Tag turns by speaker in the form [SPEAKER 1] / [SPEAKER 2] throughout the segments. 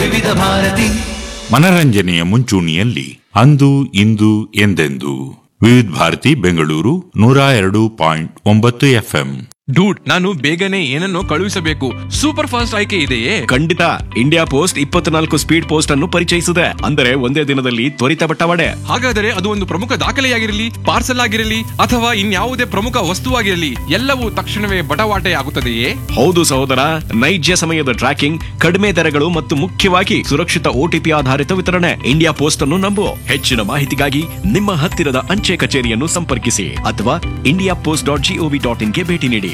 [SPEAKER 1] ವಿವಿಧ ಭಾರತಿ
[SPEAKER 2] ಮನರಂಜನೆಯ ಮುಂಚೂಣಿಯಲ್ಲಿ ಅಂದು ಇಂದು ಎಂದೆಂದು ವಿವಿಧ ಭಾರತಿ ಬೆಂಗಳೂರು ನೂರ ಎರಡು ಪಾಯಿಂಟ್ ಒಂಬತ್ತು ಎಫ್ಎಂ
[SPEAKER 3] ಡೂಡ್ ನಾನು ಬೇಗನೆ ಏನನ್ನೋ ಕಳುಹಿಸಬೇಕು ಸೂಪರ್ ಫಾಸ್ಟ್ ಆಯ್ಕೆ ಇದೆಯೇ
[SPEAKER 4] ಖಂಡಿತ ಇಂಡಿಯಾ ಪೋಸ್ಟ್ ಇಪ್ಪತ್ನಾಲ್ಕು ಸ್ಪೀಡ್ ಪೋಸ್ಟ್ ಅನ್ನು ಪರಿಚಯಿಸಿದೆ ಅಂದರೆ ಒಂದೇ ದಿನದಲ್ಲಿ ತ್ವರಿತ ಬಟ್ಟವಾಡೆ
[SPEAKER 3] ಹಾಗಾದರೆ ಅದು ಒಂದು ಪ್ರಮುಖ ದಾಖಲೆಯಾಗಿರಲಿ ಪಾರ್ಸಲ್ ಆಗಿರಲಿ ಅಥವಾ ಇನ್ಯಾವುದೇ ಪ್ರಮುಖ ವಸ್ತುವಾಗಿರಲಿ ಎಲ್ಲವೂ ತಕ್ಷಣವೇ ಬಟವಾಟೆ ಆಗುತ್ತದೆಯೇ
[SPEAKER 4] ಹೌದು ಸಹೋದರ ನೈಜ ಸಮಯದ ಟ್ರ್ಯಾಕಿಂಗ್ ಕಡಿಮೆ ದರಗಳು ಮತ್ತು ಮುಖ್ಯವಾಗಿ ಸುರಕ್ಷಿತ ಓಟಿಪಿ ಆಧಾರಿತ ವಿತರಣೆ ಇಂಡಿಯಾ ಪೋಸ್ಟ್ ಅನ್ನು ನಂಬು ಹೆಚ್ಚಿನ ಮಾಹಿತಿಗಾಗಿ ನಿಮ್ಮ ಹತ್ತಿರದ ಅಂಚೆ ಕಚೇರಿಯನ್ನು ಸಂಪರ್ಕಿಸಿ ಅಥವಾ India post dot G O V dot ಇನ್ಗೆ ಭೇಟಿ ನೀಡಿ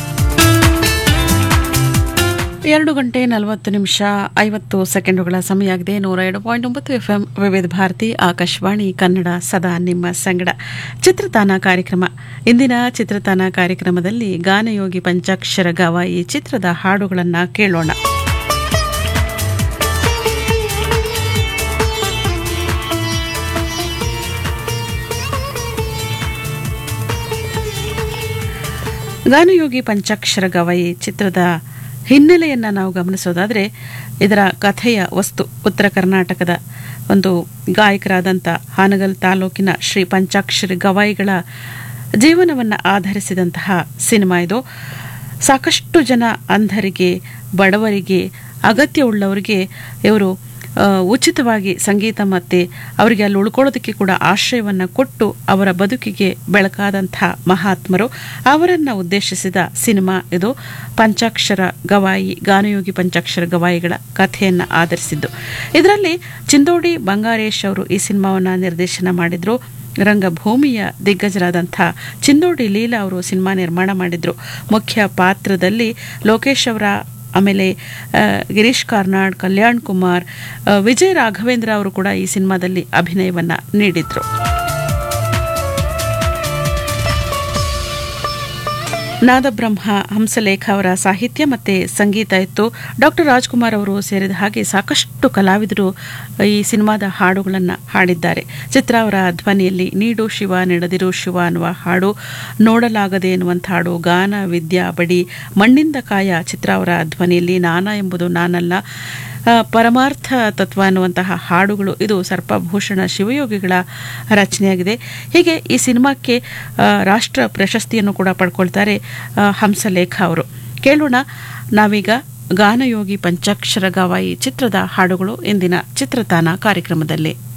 [SPEAKER 5] ಎರಡು ಗಂಟೆ ನಲವತ್ತು ನಿಮಿಷ ಐವತ್ತು ಸೆಕೆಂಡುಗಳ ಸಮಯ ಆಗಿದೆ ನೂರ ಎರಡು ಪಾಯಿಂಟ್ ಒಂಬತ್ತು ಎಫ್ಎಂ ವಿವಿಧ ಭಾರತಿ ಆಕಾಶವಾಣಿ ಕನ್ನಡ ಸದಾ ನಿಮ್ಮ ಸಂಗಡ ಚಿತ್ರತಾನ ಕಾರ್ಯಕ್ರಮ ಇಂದಿನ ಚಿತ್ರತಾನ ಕಾರ್ಯಕ್ರಮದಲ್ಲಿ ಗಾನಯೋಗಿ ಪಂಚಾಕ್ಷರ ಗವಾಯಿ ಚಿತ್ರದ ಹಾಡುಗಳನ್ನು ಕೇಳೋಣ ಗಾನಯೋಗಿ ಪಂಚಾಕ್ಷರ ಗವಾಯಿ ಚಿತ್ರದ ಹಿನ್ನೆಲೆಯನ್ನು ನಾವು ಗಮನಿಸೋದಾದರೆ ಇದರ ಕಥೆಯ ವಸ್ತು ಉತ್ತರ ಕರ್ನಾಟಕದ ಒಂದು ಗಾಯಕರಾದಂಥ ಹಾನಗಲ್ ತಾಲೂಕಿನ ಶ್ರೀ ಪಂಚಾಕ್ಷರಿ ಗವಾಯಿಗಳ ಜೀವನವನ್ನು ಆಧರಿಸಿದಂತಹ ಸಿನಿಮಾ ಇದು ಸಾಕಷ್ಟು ಜನ ಅಂಧರಿಗೆ ಬಡವರಿಗೆ ಅಗತ್ಯವುಳ್ಳವರಿಗೆ ಇವರು ಆ, ಉಚಿತವಾಗಿ ಸಂಗೀತ ಮತ್ತು ಅವರಿಗೆ ಅಲ್ಲಿ ಉಳ್ಕೊಳ್ಳೋದಕ್ಕೆ ಕೂಡ ಆಶ್ರಯವನ್ನು ಕೊಟ್ಟು ಅವರ ಬದುಕಿಗೆ ಬೆಳಕಾದಂಥ ಮಹಾತ್ಮರು ಅವರನ್ನು ಉದ್ದೇಶಿಸಿದ ಸಿನಿಮಾ ಇದು ಪಂಚಾಕ್ಷರ ಗವಾಯಿ ಗಾನಯೋಗಿ ಪಂಚಾಕ್ಷರ ಗವಾಯಿಗಳ ಕಥೆಯನ್ನು ಆಧರಿಸಿದ್ದು ಇದರಲ್ಲಿ ಚಿಂದೋಡಿ ಬಂಗಾರೇಶ್ ಅವರು ಈ ಸಿನಿಮಾವನ್ನು ನಿರ್ದೇಶನ ಮಾಡಿದರು ರಂಗಭೂಮಿಯ ದಿಗ್ಗಜರಾದಂಥ ಚಿಂದೋಡಿ ಲೀಲಾ ಅವರು ಸಿನಿಮಾ ನಿರ್ಮಾಣ ಮಾಡಿದರು ಮುಖ್ಯ ಪಾತ್ರದಲ್ಲಿ ಲೋಕೇಶ್ ಅವರ ಆಮೇಲೆ ಆ, ಗಿರೀಶ್ ಕಾರ್ನಾಡ್ ಕಲ್ಯಾಣ್ ಕುಮಾರ್ ಆ, ವಿಜಯ್ ರಾಘವೇಂದ್ರ ಅವರು ಕೂಡ ಈ ಸಿನಿಮಾದಲ್ಲಿ ಅಭಿನಯವನ್ನು ನೀಡಿದ್ರು ನಾದಬ್ರಹ್ಮ ಹಂಸಲೇಖ ಅವರ ಸಾಹಿತ್ಯ ಮತ್ತು ಸಂಗೀತ ಇತ್ತು ಡಾಕ್ಟರ್ ರಾಜ್ಕುಮಾರ್ ಅವರು ಸೇರಿದ ಹಾಗೆ ಸಾಕಷ್ಟು ಕಲಾವಿದರು ಈ ಸಿನಿಮಾದ ಹಾಡುಗಳನ್ನು ಹಾಡಿದ್ದಾರೆ ಚಿತ್ರ ಅವರ ಧ್ವನಿಯಲ್ಲಿ ನೀಡು ಶಿವ ನೆಡದಿರು ಶಿವ ಅನ್ನುವ ಹಾಡು ನೋಡಲಾಗದೆ ಎನ್ನುವಂಥ ಹಾಡು ಗಾನ ವಿದ್ಯಾ ಬಡಿ ಮಣ್ಣಿಂದ ಕಾಯ ಚಿತ್ರ ಅವರ ಧ್ವನಿಯಲ್ಲಿ ನಾನ ಎಂಬುದು ನಾನಲ್ಲ ಆ, ಪರಮಾರ್ಥ ತತ್ವ ಅನ್ನುವಂತಹ ಹಾಡುಗಳು ಇದು ಸರ್ಪಭೂಷಣ ಶಿವಯೋಗಿಗಳ ರಚನೆಯಾಗಿದೆ ಹೀಗೆ ಈ ಸಿನಿಮಾಕ್ಕೆ ಆ, ರಾಷ್ಟ್ರ ಪ್ರಶಸ್ತಿಯನ್ನು ಕೂಡ ಪಡ್ಕೊಳ್ತಾರೆ ಆ, ಹಂಸಲೇಖ ಅವರು ಕೇಳೋಣ ನಾವೀಗ ಗಾನಯೋಗಿ ಪಂಚಾಕ್ಷರ ಗವಾಯಿ ಚಿತ್ರದ ಹಾಡುಗಳು ಇಂದಿನ ಚಿತ್ರತಾನ ಕಾರ್ಯಕ್ರಮದಲ್ಲಿ